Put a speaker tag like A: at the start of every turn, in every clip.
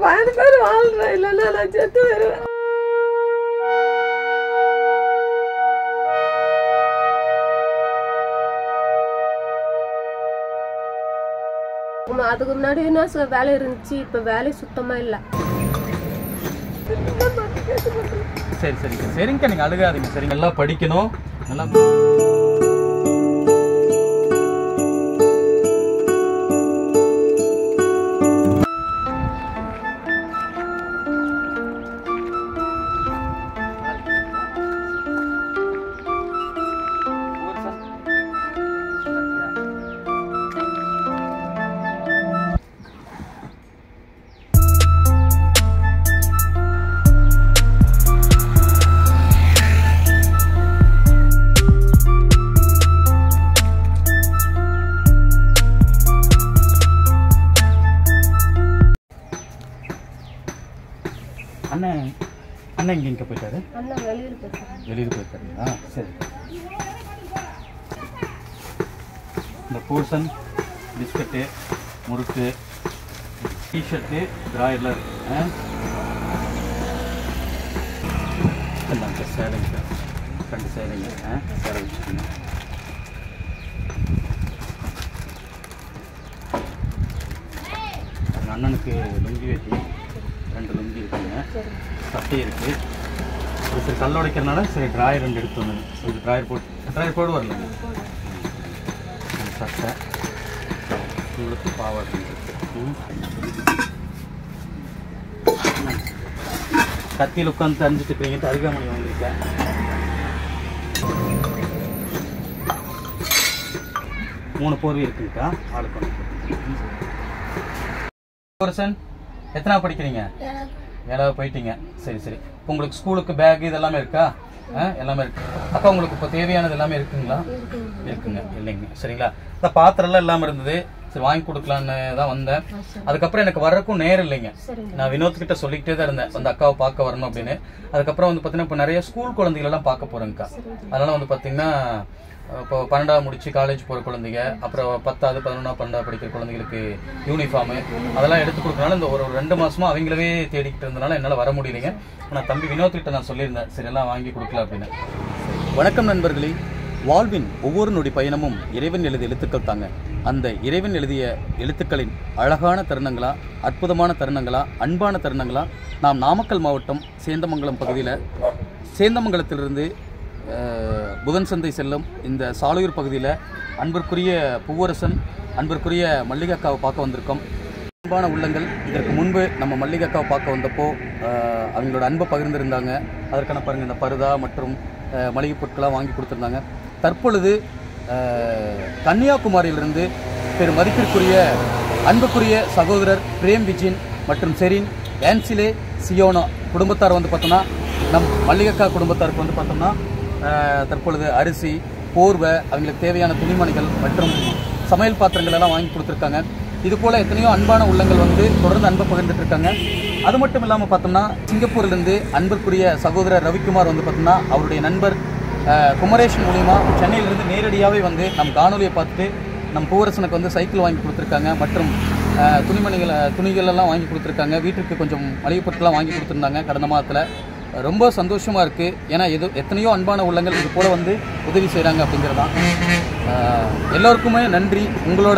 A: பதினஞ்சு பேர் வாழ்றேன் இல்லைன்னா நான் செத்து வருவேன் உம், அதுக்கு முன்னாடி என்ன சில வேலை இருந்துச்சு இப்ப வேலை சுத்தமா இல்ல
B: சரி சரிங்க சரிங்க நீங்க அழுகாதீங்க சரிங்க நல்லா படிக்கணும் நல்லா அண்ணன் அண்ணன் இங்க இங்க போயிட்டாரு
A: அண்ணா வெளியூர் போயிருக்காங்க
B: வெளியில் போயிருக்காருங்களா சரி இந்த பூசன் பிஸ்கட்டு முறுக்கு டிஷர்ட்டு ட்ராயர்லாம் இருக்கு ஆ? இந்தாங்க சேலைங்க ரெண்டு சேலைங்க ஆ சேலை வச்சுக்கோங்க எங்கள் அண்ணனுக்கு லுங்கி வேட்டி ரெண்டு லுங்கி இருக்குங்க
A: சரி
B: சட்டை இருக்கு ஒரு சரி கல் உடைக்கிறனால சரி ட்ராயர் ரெண்டு எடுத்து வந்தது இது ட்ராயர் போட்டு ட்ராயர் போடு வரல சட்டை உங்களுக்கு பாவாடை ரெண்டு இருக்கு. ம். கத்தியில் உட்காந்து தெரிஞ்சுட்டு இருக்கீங்க அருகாமணி வாங்கியிருக்கேன் மூணு போர்வை இருக்குங்கக்கா ஆளுக்கு ஒன்று பர்சன் எத்தனை படிக்கிறீங்க ஏழாவது போயிட்டீங்க சரி சரி இப்போ உங்களுக்கு ஸ்கூலுக்கு பேக் இதெல்லாமே இருக்கா ஆ, எல்லாமே இருக்கு அக்கா உங்களுக்கு இப்போ தேவையானது எல்லாமே இருக்குங்களா இருக்குங்க இல்லைங்க சரிங்களா இந்த பாத்திரம்லாம் இல்லாமல் இருந்தது சரி வாங்கி கொடுக்கலான்னு தான் வந்தேன் அதுக்கப்புறம் எனக்கு வர்றதுக்கும் நேரம் இல்லைங்க
A: சரிங்க
B: நான் வினோத் கிட்ட சொல்லிக்கிட்டே தான் இருந்தேன் வந்து அக்காவை பார்க்க வரணும் அப்படின்னு அதுக்கப்புறம் வந்து பார்த்தீங்கன்னா இப்போ நிறைய ஸ்கூல் குழந்தைகள் எல்லாம் பார்க்க போறேங்க்கா அதனால வந்து பார்த்தீங்கன்னா இப்போ பன்னெண்டாவது முடிச்சு காலேஜ் போகிற குழந்தைங்க அப்புறம் பத்தாவது பதினொன்றாவது பன்னெண்டாவது படிக்கிற குழந்தைங்களுக்கு யூனிஃபார்மு அதெல்லாம் எடுத்து கொடுக்கறனால இந்த ஒரு ஒரு ரெண்டு மாசமா அவங்களவே தேடிக்கிட்டு இருந்தனால என்னால் வர முடியலைங்க ஆனால் தம்பி வினோத் கிட்ட நான் சொல்லியிருந்தேன் சரி எல்லாம் வாங்கி கொடுக்கல அப்படின்னு வணக்கம் நண்பர்களே வாழ்வின் ஒவ்வொரு நொடி பயணமும் இறைவன் எழுதிய எழுத்துக்கள் தாங்க அந்த இறைவன் எழுதிய எழுத்துக்களின் அழகான தருணங்களா அற்புதமான தருணங்களா அன்பான தருணங்களா நாம் நாமக்கல் மாவட்டம் சேந்தமங்கலம் பகுதியில் சேந்தமங்கலத்திலிருந்து அஹ், புதன் சந்தை செல்லும் இந்த சாலையூர் பகுதியில் அன்பிற்குரிய பூவரசன் அன்பிற்குரிய மல்லிகாக்காவை பார்க்க வந்திருக்கோம் அன்பான உள்ளங்கள் இதற்கு முன்பு நம்ம மல்லிகாக்காவை பார்க்க வந்தப்போ அஹ், அவங்களோட அன்பை பகிர்ந்திருந்தாங்க அதற்கான பாருங்க இந்த பருதா மற்றும் அஹ், மளிகை பொருட்களாக வாங்கி கொடுத்துருந்தாங்க தற்பொழுது அஹ், கன்னியாகுமரியிலிருந்து பெரும் மதிப்பிற்குரிய அன்புக்குரிய சகோதரர் பிரேம் விஜின் மற்றும் செரின் ஆன்சிலே சியோனா குடும்பத்தார் வந்து பார்த்தோம்னா நம் மல்லிகக்கா குடும்பத்தாருக்கு வந்து பார்த்தோம்னா அஹ், தற்பொழுது அரிசி போர்வை அவங்களுக்கு தேவையான துணிமணிகள் மற்றும் சமையல் பாத்திரங்கள் எல்லாம் வாங்கி கொடுத்துருக்காங்க இது போல எத்தனையோ அன்பான உள்ளங்கள் வந்து தொடர்ந்து அன்பை பகிர்ந்துட்டு இருக்காங்க அது மட்டும் இல்லாமல் பார்த்தோம்னா சிங்கப்பூர்லேருந்து அன்பிற்குரிய சகோதரர் ரவிக்குமார் வந்து பார்த்தோம்னா அவருடைய நண்பர் அஹ், குமரேஷன் மூலியமா சென்னையிலிருந்து நேரடியாகவே வந்து நம் காணொலியை பார்த்துட்டு நம் பூவரசனுக்கு வந்து சைக்கிள் வாங்கி கொடுத்துருக்காங்க மற்றும் அஹ், துணிமணிகள் துணிகள் எல்லாம் வாங்கி கொடுத்துருக்காங்க வீட்டுக்கு கொஞ்சம் மளிகை பொருட்கள்லாம் வாங்கி கொடுத்துருந்தாங்க கடந்த மாதத்தில் ரொம்ப சந்தோஷமா இருக்கு ஏன்னா எது எத்தனையோ அன்பான உள்ளங்கள் இது போல வந்து உதவி செய்கிறாங்க அப்படிங்கிறதான் அஹ், எல்லோருக்குமே நன்றி உங்களோட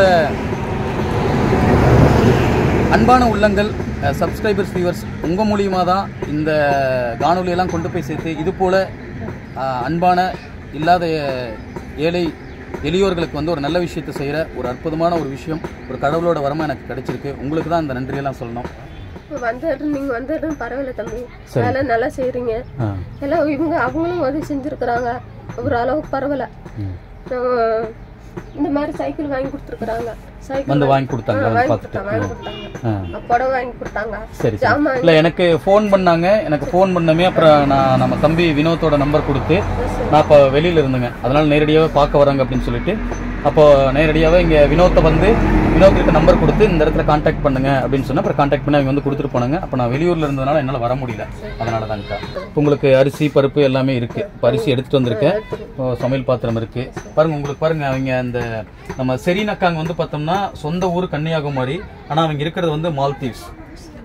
B: அன்பான உள்ளங்கள் சப்ஸ்கிரைபர்ஸ் வியூவர்ஸ் உங்கள் மூலியமாக தான் இந்த காணொலியெல்லாம் கொண்டு போய் சேர்த்து இது போல் அன்பான இல்லாத ஏழை எளியோர்களுக்கு வந்து ஒரு நல்ல விஷயத்தை செய்கிற ஒரு அற்புதமான ஒரு விஷயம் ஒரு கடவுளோட வரமா எனக்கு கிடைச்சிருக்கு உங்களுக்கு தான் இந்த நன்றியெல்லாம் சொல்லணும்
A: இப்போ வந்துட்டு நீங்க வந்துட்டு பரவாயில்ல தம்பி வேலை நல்லா செய்றீங்க
B: ஆ
A: எல்லாம் இவங்க அவங்களும் உதவி செஞ்சுருக்குறாங்க ஒரு அளவுக்கு பரவாயில்ல அஹ் இந்த மாதிரி சைக்கிள் வாங்கி கொடுத்துருக்குறாங்க சைக்கிள்
B: வந்து வாங்கி கொடுத்தாங்க
A: வாங்கி
B: பார்த்துட்டு
A: கொடுத்தாங்க வாங்கி கொடுத்தாங்க
B: ஆ
A: புடவை வாங்கி கொடுத்தாங்க
B: சரி சரி
A: ஜாமான்
B: இல்லை எனக்கு ஃபோன் பண்ணாங்க எனக்கு ஃபோன் பண்ணமே அப்புறம் நான் நம்ம தம்பி வினோத்தோட நம்பர் கொடுத்து நான் இப்போ வெளியில் இருந்தேங்க அதனால நேரடியாகவே பார்க்க வராங்க அப்படின்னு சொல்லிட்டு அப்போ நேரடியாகவே இங்கே வினோத்தை வந்து வினோத் கிட்ட நம்பர் கொடுத்து இந்த இடத்துல காண்டாக்ட் பண்ணுங்க அப்படின்னு சொன்னா அப்புறம் காண்டாக்ட் பண்ணி அவங்க வந்து கொடுத்துட்டு போனாங்க அப்போ நான் வெளியூர்ல இருந்ததுனால என்னால் வர முடியல அதனால தான்க்கா இப்போ உங்களுக்கு அரிசி பருப்பு எல்லாமே இருக்கு இப்போ அரிசி எடுத்துட்டு வந்திருக்கேன் இப்போ சமையல் பாத்திரம் இருக்கு பாருங்க உங்களுக்கு பாருங்க அவங்க அந்த நம்ம செரீனக்காங்க வந்து பார்த்தோம்னா சொந்த ஊர் கன்னியாகுமரி ஆனால் அவங்க இருக்கிறது வந்து மால்தீவ்ஸ்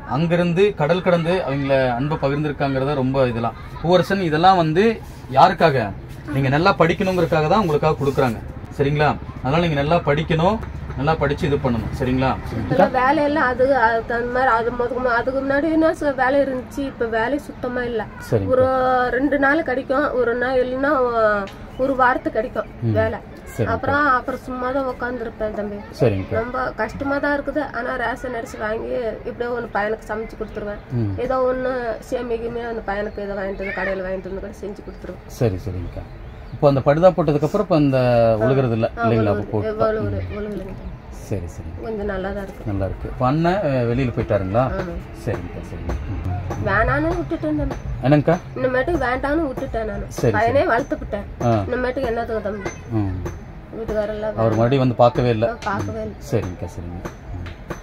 B: அங்கிருந்து கடல் கடந்து அவங்கள அன்பை பகிர்ந்திருக்காங்கிறத ரொம்ப இதெல்லாம் பூவரசன் இதெல்லாம் வந்து யாருக்காக நீங்க நல்லா படிக்கணுங்கிறதுக்காக தான் உங்களுக்காக கொடுக்குறாங்க சரிங்களா அதனால நீங்க நல்லா படிக்கணும் நல்லா படிச்சு இது பண்ணணும் சரிங்களா
A: இப்பெல்லாம் வேலையெல்லாம் அது அதுக்கு அந்த மாதிரி அது முதக்கு அதுக்கு முன்னாடி என்ன சில வேலை இருந்துச்சு இப்ப வேலை சுத்தமா இல்ல
B: சரிங்க
A: ஒரு ரெண்டு நாள் கிடைக்கும் ஒரு நாள் இல்லைன்னா ஒரு வாரத்துக்கு கிடைக்கும் வேலை
B: சரி
A: அப்புறம் அப்புறம் சும்மா தான் உட்காந்துருப்பேன் தம்பி
B: சரிங்கக்கா
A: ரொம்ப கஷ்டமா தான் இருக்குது ஆனா ரேஷன் அரிசி வாங்கி இப்படியே ஒன்று பையனுக்கு சமைச்சு கொடுத்துருவேன்
B: ம்
A: ஏதோ ஒன்று சேமிக்குமே அந்த பையனுக்கு ஏதோ வாங்கிட்டு வந்து கடையில் வாங்கிட்டு வந்து கூட செஞ்சு கொடுத்துருவேன்
B: சரி சரிங்கக்கா இப்போ அந்த படுதா போட்டதுக்கு அப்புறம் இப்போ இந்த உழுகிறது இல்லை இல்லைங்களா அப்போ போட்டு
A: எவ்வளோ ஒரு உழுவுலைங்க
B: சரி சரி
A: கொஞ்சம் நல்லா தான் இருக்கு
B: நல்லா இருக்கு இப்போ அண்ணன் அஹ், வெளியில போயிட்டாருங்களா
A: ஆமா.
B: சரிங்கக்கா சரிங்க ம்.
A: வேணான்னு விட்டுட்டேன் தம்பி
B: என்னங்கக்கா
A: இனிமேட்டுக்கு வேண்டான்னு விட்டுட்டேன் நான்
B: சரி,
A: பையனே வளர்த்துக்கிட்டேன்
B: ஆ
A: இனிமேட்டுக்கு என்னத்துக்கு தம்பி
B: ம்
A: வீட்டுக்காரெல்லாம்
B: அவர் மறுபடியும் வந்து பார்க்கவே இல்லை
A: பார்க்கவே இல்லை
B: சரிங்கக்கா சரிங்க ம்.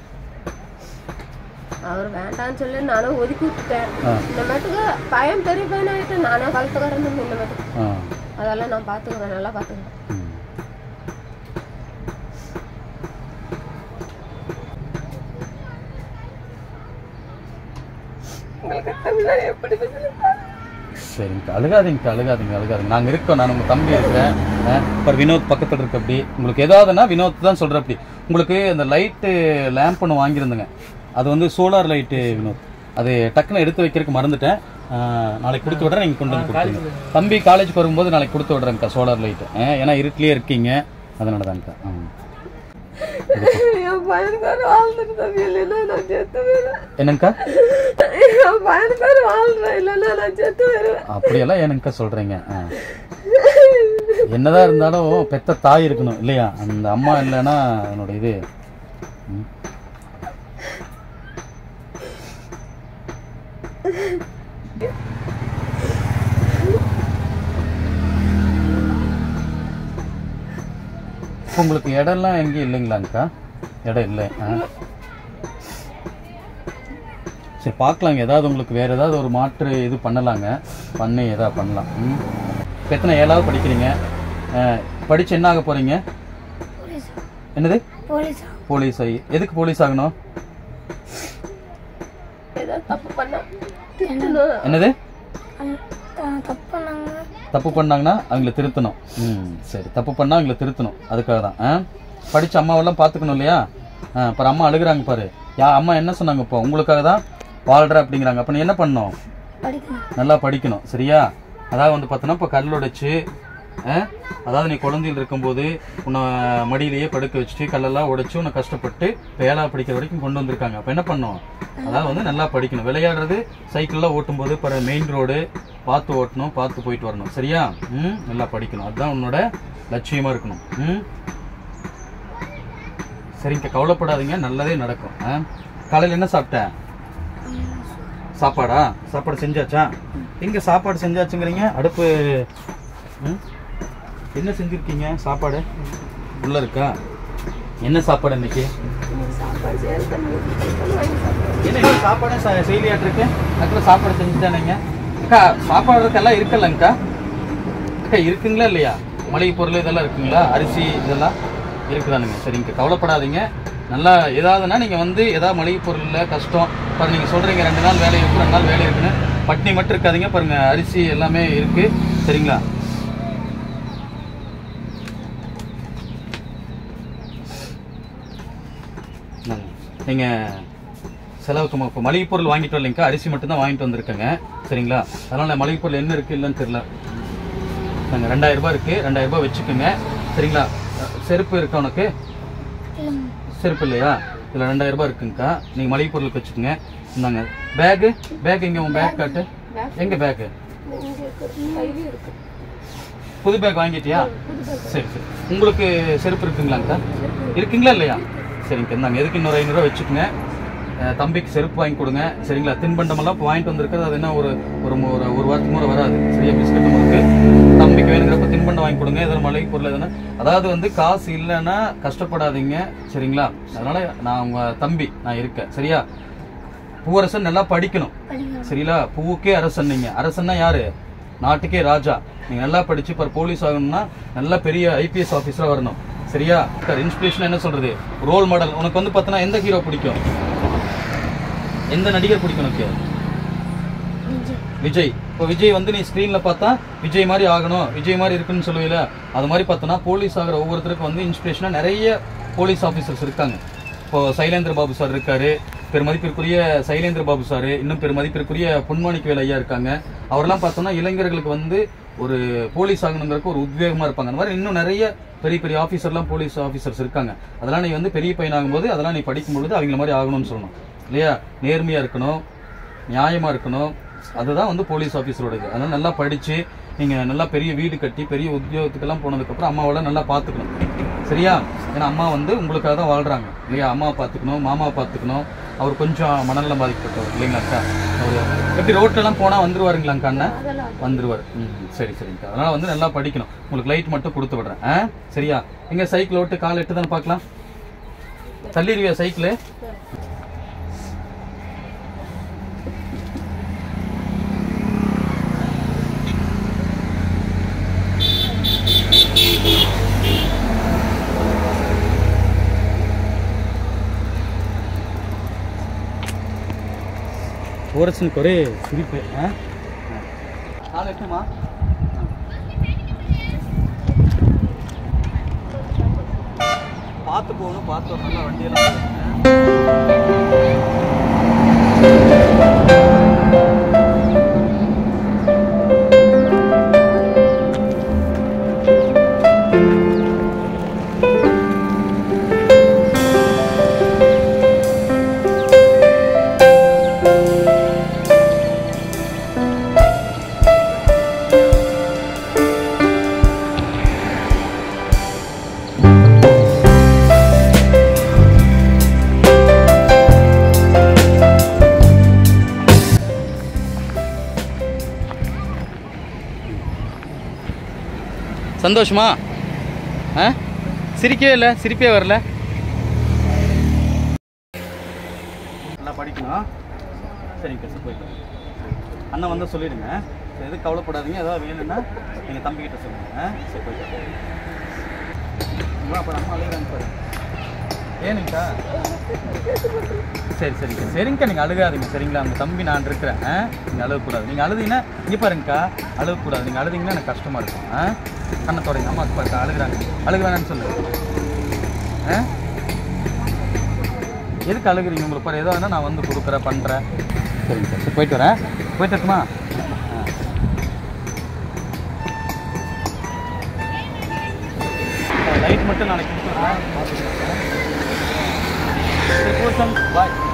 A: அவர் வேண்டாம்னு சொல்லி நானும் ஒதுக்கி விட்டுட்டேன்
B: ஆ
A: இனிமேட்டுக்கு பையன் பெரிய பையன் ஆகிட்டு நானே வளர்த்துக்கிறேன் தம்பி இனிமேட்டுக்கு
B: ஆ
A: அதெல்லாம் நான் பார்த்துக்கிறேன் நல்லா பார்த்துக்கிறேன்
B: ம்
A: உங்களுக்கு தமிழ்நாடு எப்படி
B: சரிங்கக்கா அழுகாதீங்கக்கா அழுகாதீங்க அழுகாதீங்க நாங்கள் இருக்கோம் நான் உங்கள் தம்பி இருக்கிறேன் அப்புறம் வினோத் பக்கத்தில் இருக்க அப்படி உங்களுக்கு ஏதாவதுன்னா வினோத் தான் சொல்கிற அப்படி உங்களுக்கு அந்த லைட்டு லேம்ப் ஒன்று வாங்கியிருந்தேங்க அது வந்து சோலார் லைட்டு வினோத் அது டக்குன்னு எடுத்து வைக்கிறதுக்கு மறந்துட்டேன் ஆ, நாளைக்கு கொடுத்து விட்றேன் நீங்கள் கொண்டு வந்து கொடுத்துருங்க தம்பி காலேஜுக்கு வரும்போது நாளைக்கு கொடுத்து விட்றேங்க்கா சோலார் லைட்டு ஏன்னா இருட்டிலே இருக்கீங்க அதனால தான்க்கா ஆ
A: என் பையனுக்கார வாழ்ந்துட்டு தம்பி இல்லைன்னா நான் செத்து போயிடுவேன்
B: என்னங்கக்கா
A: என் பையனுக்கார வாழ்றேன் இல்லைன்னா நான் செத்து போயிடுவேன்
B: அப்படியெல்லாம் ஏனுங்கக்கா சொல்கிறீங்க ஆ என்னதான் இருந்தாலும் பெத்த தாய் இருக்கணும் இல்லையா அந்த அம்மா இல்லைன்னா என்னோட இது ம். இப்ப உங்களுக்கு இடம்லாம் எங்கேயும் இல்லைங்களாங்கக்கா இடம் இல்லை ஆ சரி பார்க்கலாங்க ஏதாவது உங்களுக்கு வேற ஏதாவது ஒரு மாற்று இது பண்ணலாங்க பண்ணி ஏதாவது பண்ணலாம் ம் இப்போ எத்தனை ஏழாவது படிக்கிறீங்க அஹ், படிச்சு என்ன ஆக போறீங்க என்னது
C: போலீஸா
B: போலீஸ் ஆகி எதுக்கு போலீஸ் ஆகணும்
A: ஏதாவது தப்பு பண்ணா திட்டணும்
B: என்னது
C: தப்பு பண்ணாங்க
B: தப்பு பண்ணாங்கன்னா அவங்கள திருத்தணும் ம் சரி தப்பு பண்ணா அவங்கள திருத்தணும் அதுக்காக தான் ஆ படிச்ச அம்மாவெல்லாம் பார்த்துக்கணும் இல்லையா ஆ அப்புறம் அம்மா அழுகுறாங்க பாரு யா அம்மா என்ன சொன்னாங்க இப்போ உங்களுக்காக தான் வாழ்ற அப்படிங்கிறாங்க அப்போ நீ என்ன பண்ணணும்
C: படிக்கணும்
B: நல்லா படிக்கணும் சரியா அதாவது வந்து பார்த்தோன்னா இப்போ கல் உடைச்சு ஆ, அதாவது நீ குழந்தையில் இருக்கும்போது உன்னை மடியிலேயே படுக்க வச்சுட்டு கல்லெல்லாம் உடைச்சு உன்னை கஷ்டப்பட்டு இப்போ ஏழாவது படிக்கிற வரைக்கும் கொண்டு வந்திருக்காங்க அப்போ என்ன பண்ணணும் அதாவது வந்து நல்லா படிக்கணும் விளையாடுறது சைக்கிள்லாம் ஓட்டும்போது இப்போ மெயின் ரோடு பார்த்து ஓட்டணும் பார்த்து போயிட்டு வரணும் சரியா ம் நல்லா படிக்கணும் அதுதான் உன்னோட லட்சியமா இருக்கணும் ம் சரிங்க கவலைப்படாதீங்க நல்லதே நடக்கும் ஆ காலையில் என்ன சாப்பிட்ட சாப்பாடா சாப்பாடு செஞ்சாச்சா எங்க சாப்பாடு செஞ்சாச்சுங்கிறீங்க அடுப்பு ம்? என்ன செஞ்சிருக்கீங்க சாப்பாடு உள்ள இருக்கா என்ன சாப்பாடு இன்னைக்கு
A: சாப்பாடு சேர்த்து தம்பி வாங்கி சாப்பிடுவேன்
B: என்ன இன்னும் சாப்பாடு ச- செய்தியாட்டு இருக்கு அதுக்குள்ள சாப்பாடு செஞ்சுட்டானுங்க அக்கா சாப்பாடு இருக்கெல்லாம் இருக்குல்லங்கக்கா அக்கா இருக்குங்களா இல்லையா மளிகை பொருள் இதெல்லாம் இருக்குங்களா அரிசி இதெல்லாம் இருக்குதானுங்க சரிங்க கவலைப்படாதீங்க நல்லா ஏதாவதுன்னா நீங்கள் வந்து ஏதாவது மளிகை பொருளில் கஷ்டம் பாருங்க நீங்கள் சொல்கிறீங்க ரெண்டு நாள் வேலை இருக்கு ரெண்டு நாள் வேலை இருக்குன்னு பட்னி மட்டும் இருக்காதீங்க பாருங்க அரிசி எல்லாமே இருக்கு சரிங்களா நீங்கள் செலவுக்கு ம- இப்போ மளிகை பொருள் வாங்கிட்டு வரலைங்கக்கா அரிசி மட்டும் தான் வாங்கிட்டு வந்திருக்கேங்க சரிங்களா அதனால மளிகை பொருள் என்ன இருக்கு இல்லைன்னு தெரியல நாங்கள் ரெண்டாயிரம் ரூபாய் இருக்கு ரெண்டாயிரம் ரூபாய் வச்சுக்கோங்க சரிங்களா அஹ், செருப்பு இருக்கா உனக்கு செருப்பு இல்லையா இதில் ரெண்டாயிரம் ரூபாய் இருக்குங்கக்கா நீங்கள் மளிகை பொருளுக்கு வச்சுக்கோங்க இந்தாங்க பேகு பேக் எங்கே உன் பேக் காட்டு எங்கே பேக்கு
A: இங்க இருக்கு கையில இருக்கு
B: புது பேக் வாங்கிட்டியா சரி சரி உங்களுக்கு செருப்பு இருக்குங்களாங்கக்கா இருக்குங்களா இல்லையா சரிங்க இந்தாங்க எதுக்கு இன்னொரு ஐநூறுரூவா வச்சுக்கோங்க அஹ் தம்பிக்கு செருப்பு வாங்கி கொடுங்க சரிங்களா தின்பண்டமெல்லாம் இப்போ வாங்கிட்டு வந்திருக்கிறது அது என்ன ஒரு ஒரு மு- ஒரு ஒரு வாரத்துக்கு முறை வராது சரியா பிஸ்கட் உங்களுக்கு தம்பிக்கு வேணுங்கிறப்ப தின்பண்டம் வாங்கி கொடுங்க எதாவது மளிகை பொருள் எதுனா அதாவது வந்து காசு இல்லைன்னா கஷ்டப்படாதீங்க சரிங்களா அதனால நான் உங்க தம்பி நான் இருக்கேன் சரியா பூவரசன் நல்லா படிக்கணும்
C: படிக்கணும்
B: சரிங்களா பூவுக்கே அரசன் நீங்க அரசன்னா யாரு நாட்டுக்கே ராஜா நீங்க நல்லா படிச்சு இப்போ போலீஸ் ஆகணும்னா நல்ல பெரிய ஐபிஎஸ் ஆஃபீஸரா வரணும் சரியா இன்ஸ்பிரேஷன் என்ன சொல்றது ரோல் மாடல் உனக்கு வந்து பார்த்தனா எந்த ஹீரோ பிடிக்கும் எந்த நடிகர் பிடிக்கும் உனக்கு விஜய் இப்போ விஜய் வந்து நீ ஸ்க்ரீன்ல பார்த்தா விஜய் மாதிரி ஆகணும் விஜய் மாதிரி இருக்குன்னு சொல்லுவீல அது மாதிரி பார்த்தோன்னா போலீஸ் ஆகிற ஒவ்வொருத்தருக்கும் வந்து இன்ஸ்பிரேஷனா நிறைய போலீஸ் ஆஃபீஸர்ஸ் இருக்காங்க இப்போ சைலேந்திர பாபு சார் இருக்காரு பெருமதிப்பிற்குரிய சைலேந்திர பாபு சார் இன்னும் பெருமதிப்பிற்குரிய பொன்மாணிக்கவேல் ஐயா இருக்காங்க அவரெல்லாம் பார்த்தோம்னா இளைஞர்களுக்கு வந்து ஒரு போலீஸ் ஆகணுங்கிறதுக்கு ஒரு உத்வேகமா இருப்பாங்க அந்த மாதிரி இன்னும் நிறைய பெரிய பெரிய ஆஃபீஸர்லாம் போலீஸ் ஆஃபீஸர்ஸ் இருக்காங்க அதெல்லாம் நீ வந்து பெரிய பையனாகும்போது அதெல்லாம் நீ படிக்கும் பொழுது அவங்கள மாதிரி ஆகணும்னு சொல்லணும் இல்லையா நேர்மையா இருக்கணும் நியாயமா இருக்கணும் அதுதான் வந்து போலீஸ் ஆஃபீஸரோட இது அதனால நல்லா படிச்சு நீங்க நல்லா பெரிய வீடு கட்டி பெரிய உத்தியோகத்துக்கெல்லாம் போனதுக்கு அப்புறம் அம்மாவோட நல்லா பார்த்துக்கணும் சரியா ஏன்னா அம்மா வந்து உங்களுக்காக தான் வாழ்றாங்க இல்லையா அம்மாவை பார்த்துக்கணும் மாமாவை பார்த்துக்கணும் அவர் கொஞ்சம் மனநலம் பாதிக்கப்பட்டவர் இல்லைங்களா அக்கா அவர் எப்படி ரோட்லலாம் போனா வந்துருவாருங்களாங்க அண்ணன் வந்துருவார் ம் சரி சரிங்கக்கா அதனால வந்து நல்லா படிக்கணும் உங்களுக்கு லைட் மட்டும் கொடுத்து விடுறேன் ஆ சரியா எங்க சைக்கிள் ஓட்டு கால் எட்டு தானே பார்க்கலாம் தள்ளிடுவியா சைக்கிள் ஓரசனுக்கு ஒரே சிரிப்பு ஆ கால் எட்டுமா பார்த்து போகணும் பார்த்து ஒரு நல்ல வண்டியெல்லாம் போகுங்க. சந்தோஷமா ஆ சிரிக்கவே இல்லை சிரிப்பே வரல நல்லா படிக்கணும் சரிங்க சார் போயிட்டு வாங்க. அண்ணன் வந்து சொல்லிடுங்க சரி, எதுவும் கவலைப்படாதீங்க ஏதாவது வேணும்னா எங்கள் தம்பிக்கிட்ட சொல்லுங்க ஆ சரி போயிட்டு வாங்க. அம்மா அப்புறம் அம்மா அழுகிறாங்க பாரு ஏனுங்கக்கா சரி சரிங்க சரிங்கக்கா நீங்கள் அழுகாதீங்க சரிங்களா அந்த தம்பி நான் இருக்கிறேன் ஆ நீங்கள் அழுகக்கூடாது நீங்கள் அழுதீங்கன்னா இங்கே பாருங்கக்கா அழுகக்கூடாது நீங்கள் அழுதீங்கன்னா எனக்கு கஷ்டமாக இருக்கும் ஆ கண்ணை தொடங்க அம்மா பாருக்கா அழுகுறாங்க அழுகுறாங்கன்னு சொல்லு ஆ எதுக்கு அழுகுறீங்க உங்களுக்கு பாரு ஏதோ வேணா நான் வந்து கொடுக்குறேன் பண்ணுறேன் சரிங்க சார் சரி போயிட்டு வரேன் போயிட்டு வரட்டுமா லைட் மட்டும் நாளைக்கு கொடுத்துட்றேன் பார்த்துக்கிறேன் பாய்